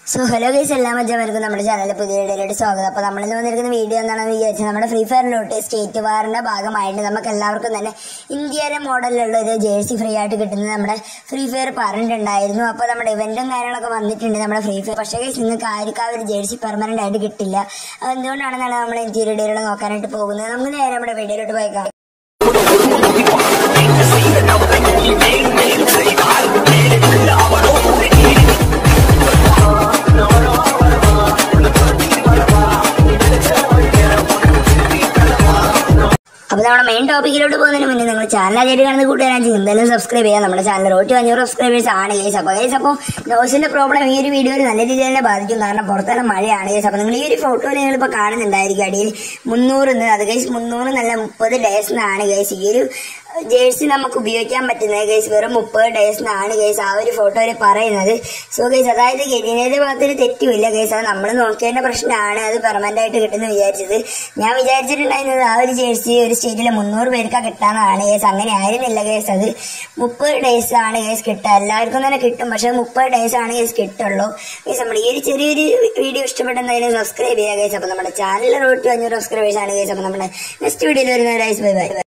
so hello guys എല്ലാ മജ്ജാമർക്കും നമ്മുടെ ചാനലിൽ പുതിയ വീഡിയോയിലോട്ട് സ്വാഗതം അപ്പോൾ നമ്മളിന്ന് വന്നിരിക്കുന്ന വീഡിയോ എന്താണെന്ന് വിചാരിച്ചാൽ നമ്മുടെ ഫ്രീ ഫയറിലോട്ട് സ്റ്റേറ്റ് വാറിന്റെ ഭാഗമായിട്ട് നമുക്ക് എല്ലാവർക്കും തന്നെ ഇന്ത്യയിലെ മോഡലിലുള്ള ഒരു ജേഴ്സി ഫ്രീ ആയിട്ട് കിട്ടുന്നത് നമ്മുടെ ഫ്രീ ഫയർ പറഞ്ഞിട്ടുണ്ടായിരുന്നു അപ്പോൾ നമ്മുടെ ഇവന്റും കാര്യങ്ങളൊക്കെ വന്നിട്ടുണ്ട് നമ്മുടെ ഫ്രീ ഫയർ പക്ഷേ ഗൈസ് നിങ്ങൾക്ക് ആർക്കും ആ ഒരു ജേഴ്സി പെർമനന്റ് ആയിട്ട് കിട്ടില്ല അത് എന്തുകൊണ്ടാണെന്നാണ് നമ്മൾ ഇന്ത്യ വീഡിയോയിൽ നോക്കാനായിട്ട് പോകുന്നത് നമുക്ക് നേരെ നമ്മുടെ വീഡിയോയിലോട്ട് പോയേക്കാം അപ്പോൾ നമ്മുടെ മെയിൻ ടോപ്പിക്കിലോട്ട് പോകുന്നതിന് മുന്നേ നിങ്ങൾ ചാനൽ ആദ്യമായിട്ട് കാണുന്ന കൂട്ടുകാരാണെങ്കിൽ എന്തായാലും സബ്സ്ക്രൈബ് ചെയ്യാം നമ്മുടെ ചാനൽ റോട്ടി അഞ്ഞൂറ് സബ്സ്ക്രൈബേഴ്സ് ആണ് കേസ് അപ്പോൾ കേസ് അപ്പോൾ നോസിന്റെ പ്രോബ്ലം ഈ ഒരു വീഡിയോയിൽ നല്ല രീതിയിൽ തന്നെ ബാധിക്കും കാരണം പുറത്തെല്ലാം മഴയാണ് കേസ് അപ്പോൾ നിങ്ങൾ ഈ ഒരു ഫോട്ടോയിൽ നിങ്ങളിപ്പോൾ കാണുന്നുണ്ടായിരിക്കും അടിയിൽ മുന്നൂറ് എന്ന് അത് കേസ് മുന്നൂറ് നല്ല മുപ്പത് ഡേയ്സ് എന്നാണ് കേസ് ഈ ഒരു ജേഴ്സി നമുക്ക് ഉപയോഗിക്കാൻ പറ്റുന്നത് ഗൈസ് വെറും മുപ്പത് ഡേയ്സിനാണ് ഗൈസ് ആ ഒരു ഫോട്ടോയിൽ പറയുന്നത് സോ ഗൈസ് അതായത് ഗെജിനേന്റെ ഭാഗത്തൊരു തെറ്റുമില്ല ഗൈസ് അത് നമ്മൾ നോക്കേണ്ട പ്രശ്നമാണ് അത് പെർമനന്റ് ആയിട്ട് കിട്ടുന്ന വിചാരിച്ചത് ഞാൻ വിചാരിച്ചിട്ടുണ്ടായിരുന്നത് ആ ഒരു ജേഴ്സി ഒരു സ്റ്റേറ്റിൽ മുന്നൂറ് പേർക്ക് കിട്ടാന്നാണ് ഗൈസ് അങ്ങനെ ആയിരുന്നില്ല ഗൈസ് അത് മുപ്പത് ഡേയ്സ് ആണ് ഗൈസ് കിട്ടുക എല്ലാവർക്കും തന്നെ കിട്ടും പക്ഷെ മുപ്പത് ഡേയ്സ് ആണ് ഗൈസ് കിട്ടുള്ളൂ ഗൈസ് നമ്മുടെ ഈ ഒരു ചെറിയൊരു വീഡിയോ ഇഷ്ടപ്പെട്ടെന്തായാലും സബ്സ്ക്രൈബ് ചെയ്യുക ഗൈസ് അപ്പൊ നമ്മുടെ ചാനലിൽ റോട്ടി അഞ്ഞൂറ് സബ്സ്ക്രൈബേഴ്സ് ആണ് ഗൈസ് അപ്പൊ നമ്മുടെ നെക്സ്റ്റ് വീഡിയോയിൽ വരുന്ന ഗൈസ് ബൈ ബൈ